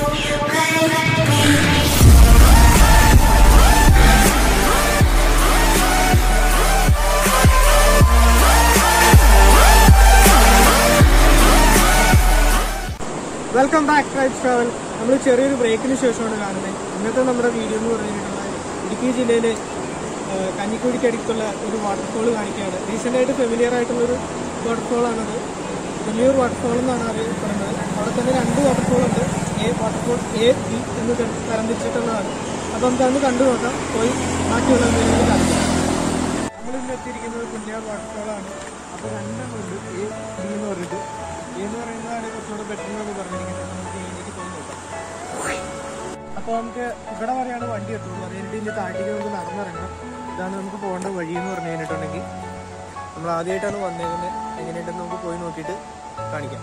Welcome back tribes travel നമ്മൾ ചെറിയൊരു ബ്രേക്കിന് ശേഷമാണ് കാണുന്നത് ഇന്നത്തെ നമ്മുടെ വീഡിയോ എന്ന് പറഞ്ഞിട്ടുള്ള ഇടുക്കി ജില്ലയിലെ ആ, കഞ്ഞിക്കുടിക്കടുത്തുള്ള ഒരു വാട്ടർഫോൾ കാണിക്കുകയാണ് റീസെൻ്റ് ആയിട്ട് ഫെമിലിയർ ആയിട്ടുള്ളൊരു വാട്ടർഫോളാണത് വലിയൊരു വാട്ടർഫോൾ എന്നാണ് അറിയപ്പെടുന്നത് അവിടെ തന്നെ രണ്ട് വാട്ടർഫോൾ ഉണ്ട് എ വാട്ടർഫോൾ എ ബി എന്ന് ത- തരംതിരിച്ചിട്ടുള്ളതാണ് അപ്പം നമുക്ക് അന്ന് കണ്ടു നോക്കാം പോയി ബാക്കിയുള്ള എന്തെങ്കിലും കാണിക്കാം നമ്മളിന്ന് എത്തിയിരിക്കുന്നത് കുഞ്ഞാർ വാട്ടർഫോളാണ് അപ്പോൾ രണ്ടെണ്ണം ഉണ്ട് എ ബി എന്ന് പറഞ്ഞിട്ട് എ എന്ന് പറയുന്നതാണ് കുറച്ചുകൂടെ ബെറ്റർ എന്ന് പറഞ്ഞിരിക്കുന്നത് നമുക്ക് എയിലേക്ക് പോയി നോക്കാം അപ്പോൾ നമുക്ക് ഇവിടെ വരെയാണ് വണ്ടി എത്തുള്ളൂ അത് കഴിഞ്ഞിട്ട് ഇനി താഴേക്ക് നമുക്ക് നടന്നിറങ്ങണം ഇതാണ് നമുക്ക് പോകേണ്ട വഴി എന്ന് പറഞ്ഞു കഴിഞ്ഞിട്ടുണ്ടെങ്കിൽ നമ്മൾ ആദ്യമായിട്ടാണ് വന്നേക്കുന്നത് എങ്ങനെയുണ്ടെന്ന് നമുക്ക് പോയി നോക്കിയിട്ട് കാണിക്കാം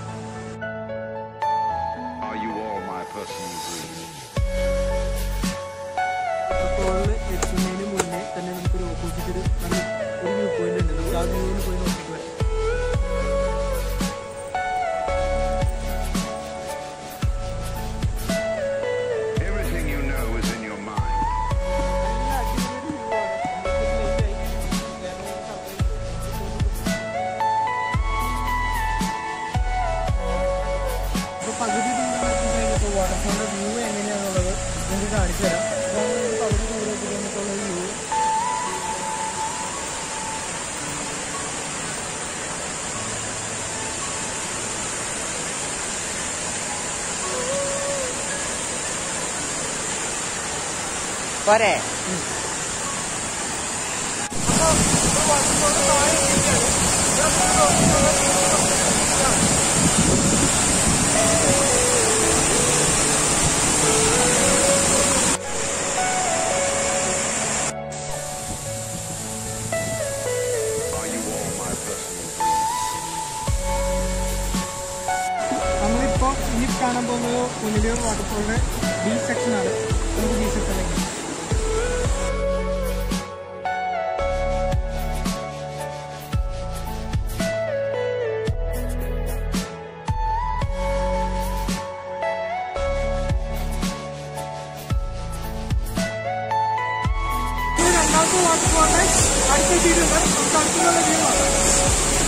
Are you all my personal dreams? വാട്ടർഫോളിൽ എത്തുന്നതിന് മുന്നേ തന്നെ നമുക്കൊരു ഓപ്പോസിറ്റ് ഒരു നല്ല ഒരു വ്യൂ പോയിന്റ് ഉണ്ട് നമുക്ക് ആ വ്യൂവിൽ പോയി നോക്കിയിട്ട് വരാം Everything you know is in your mind. പകുതി വാട്ടർഫോളിന്റെ വ്യൂ എങ്ങനെയാണെന്നുള്ളത് നിങ്ങൾക്ക് കാണിച്ചു തരാം ഇതാണ് നമുക്ക് പകുതി ദൂരത്തിൽ വന്നിട്ടുള്ള വ്യൂ പോരെ Are you all my personal dreams? നമ്മളിപ്പോ ഇനി കാണാൻ പോകുന്നത് പുനലൂർ വാട്ടർഫോളിന്റെ ബി സെക്ഷനാണ് നമുക്ക് ബി സെക്ഷനിലേക്ക് രണ്ടാമത്തെ വാട്ടർഫോളിന്റെ അടുത്തെത്തിയിട്ടുണ്ട് നമുക്ക് അടുത്തുള്ള വ്യൂ ആണ്